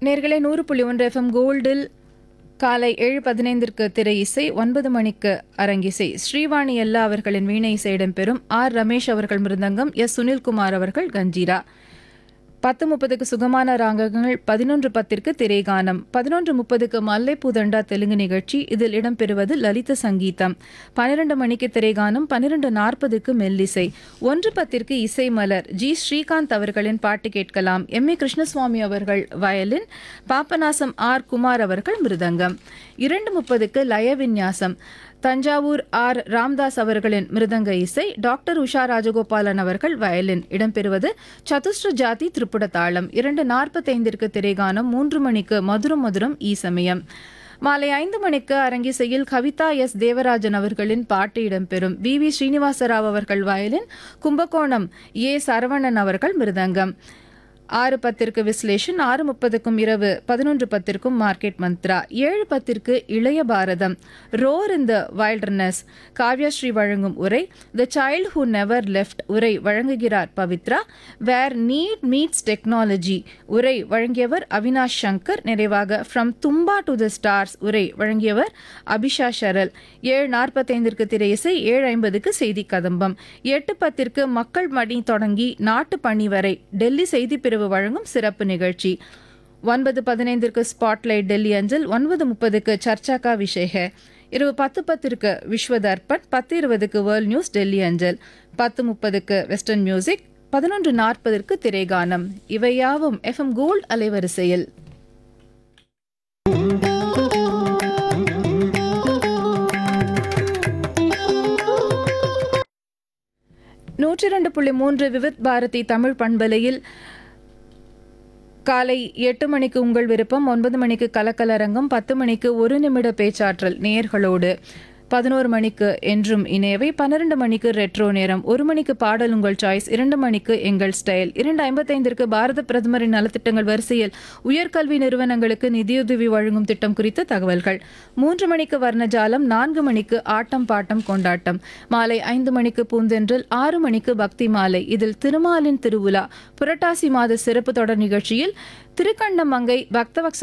நேர்களே நூறு புள்ளி ஒன்று எஃப்எம் கோல்டில் காலை ஏழு பதினைந்திற்கு திரை இசை ஒன்பது மணிக்கு அரங்கிசை ஸ்ரீவாணி எல்லா அவர்களின் வீணை இசை இடம்பெறும் ஆர் ரமேஷ் அவர்கள் மிருதங்கம் எஸ் சுனில்குமார் அவர்கள் கஞ்சீரா பத்து முப்பதுக்கு சுகமான ராகங்கள் பதினொன்று பத்திற்கு திரைகானம் பதினொன்று முப்பதுக்கு மல்லைப்பூதண்டா தெலுங்கு நிகழ்ச்சி இதில் இடம்பெறுவது லலித சங்கீதம் பன்னிரண்டு மணிக்கு திரைகானம் பன்னிரண்டு நாற்பதுக்கு மெல்லிசை ஒன்று பத்திற்கு இசை மலர் ஜி ஸ்ரீகாந்த் அவர்களின் பாட்டு கேட்கலாம் எம் ஏ கிருஷ்ணசுவாமி அவர்கள் வயலின் பாப்பநாசம் ஆர் குமார் அவர்கள் மிருதங்கம் இரண்டு முப்பதுக்கு லய விந்யாசம் தஞ்சாவூர் ஆர் ராம்தாஸ் அவர்களின் மிருதங்க இசை டாக்டர் உஷா ராஜகோபாலன் அவர்கள் வயலின் இடம்பெறுவது சதுஷ்ட ஜாதி திரிப்புட தாளம் இரண்டு நாற்பத்தைந்திற்கு திரைகானம் மூன்று மணிக்கு மதுரம் மதுரம் ஈ சமயம் மாலை ஐந்து மணிக்கு அரங்கிசையில் கவிதா எஸ் தேவராஜன் அவர்களின் பாட்டு இடம்பெறும் வி வி ஸ்ரீனிவாசராவ் அவர்கள் வயலின் கும்பகோணம் ஏ சரவணன் அவர்கள் மிருதங்கம் ஆறு பத்திற்கு விஸ்லேஷன் ஆறு முப்பதுக்கும் இரவு பதினொன்று பத்திற்கும் மார்க்கெட் மந்த்ரா ஏழு பத்திற்கு இளைய பாரதம் roar in the wilderness Kavyashree வழங்கும் உரை the child who never left உரை வழங்குகிறார் Pavithra where need meets technology உரை வழங்கியவர் அவினாஷ் சங்கர் நிறைவாக from Thumba to the stars உரை வழங்கியவர் அபிஷா ஷரல் ஏழு நாற்பத்தைந்திற்கு திரை இசை ஏழு ஐம்பதுக்கு செய்தி கதம்பம் எட்டு பத்திற்கு மக்கள் மணி தொடங்கி நாட்டு பணி வரை டெல்லி செய்தி பிரிவு வழங்கும் சிறப்பு நிகழ்ச்சி ஒன்பது பதினைந்திற்கு ஸ்பாட்லைட் டெல்லி அஞ்சல் ஒன்பது முப்பதுக்கு சர்ச்சாக்கா விஷேக இரவு பத்து பத்திற்கு விஸ்வ தர்பன் பத்து இருபதுக்கு வேர்ல்ட் நியூஸ் டெல்லி அஞ்சல் பத்து முப்பதுக்கு வெஸ்டர்ன் மியூசிக் பதினொன்று நாற்பதற்கு திரைகானம் இவையாவும் எஃப்எம் கோல்ட் அலைவரிசையில் நூற்றி இரண்டு புள்ளி மூன்று விவித் பாரதி தமிழ் பண்பலையில் காலை எட்டு மணிக்கு உங்கள் விருப்பம் ஒன்பது மணிக்கு கலக்கலரங்கம் பத்து மணிக்கு ஒரு நிமிட பேச்சாற்றல் நேயர்களோடு பதினோரு மணிக்கு என்றும் இணையவை பன்னிரண்டு மணிக்கு ரெட்ரோ நேரம் ஒரு மணிக்கு பாடல் உங்கள் சாய்ஸ் இரண்டு மணிக்கு எங்கள் ஸ்டைல் இரண்டு ஐம்பத்தைந்திற்கு பாரத பிரதமரின் நலத்திட்டங்கள் வரிசையில் உயர்கல்வி நிறுவனங்களுக்கு நிதியுதவி வழங்கும் திட்டம் குறித்த தகவல்கள் மூன்று மணிக்கு வர்ணஜாலம் நான்கு மணிக்கு ஆட்டம் பாட்டம் கொண்டாட்டம் மாலை ஐந்து மணிக்கு பூந்தென்றல் ஆறு மணிக்கு பக்தி மாலை இதில் திருமாலின் திருவிழா புரட்டாசி மாத சிறப்பு தொடர் நிகழ்ச்சியில் திருக்கண்ணமங்கை பக்தவக்ச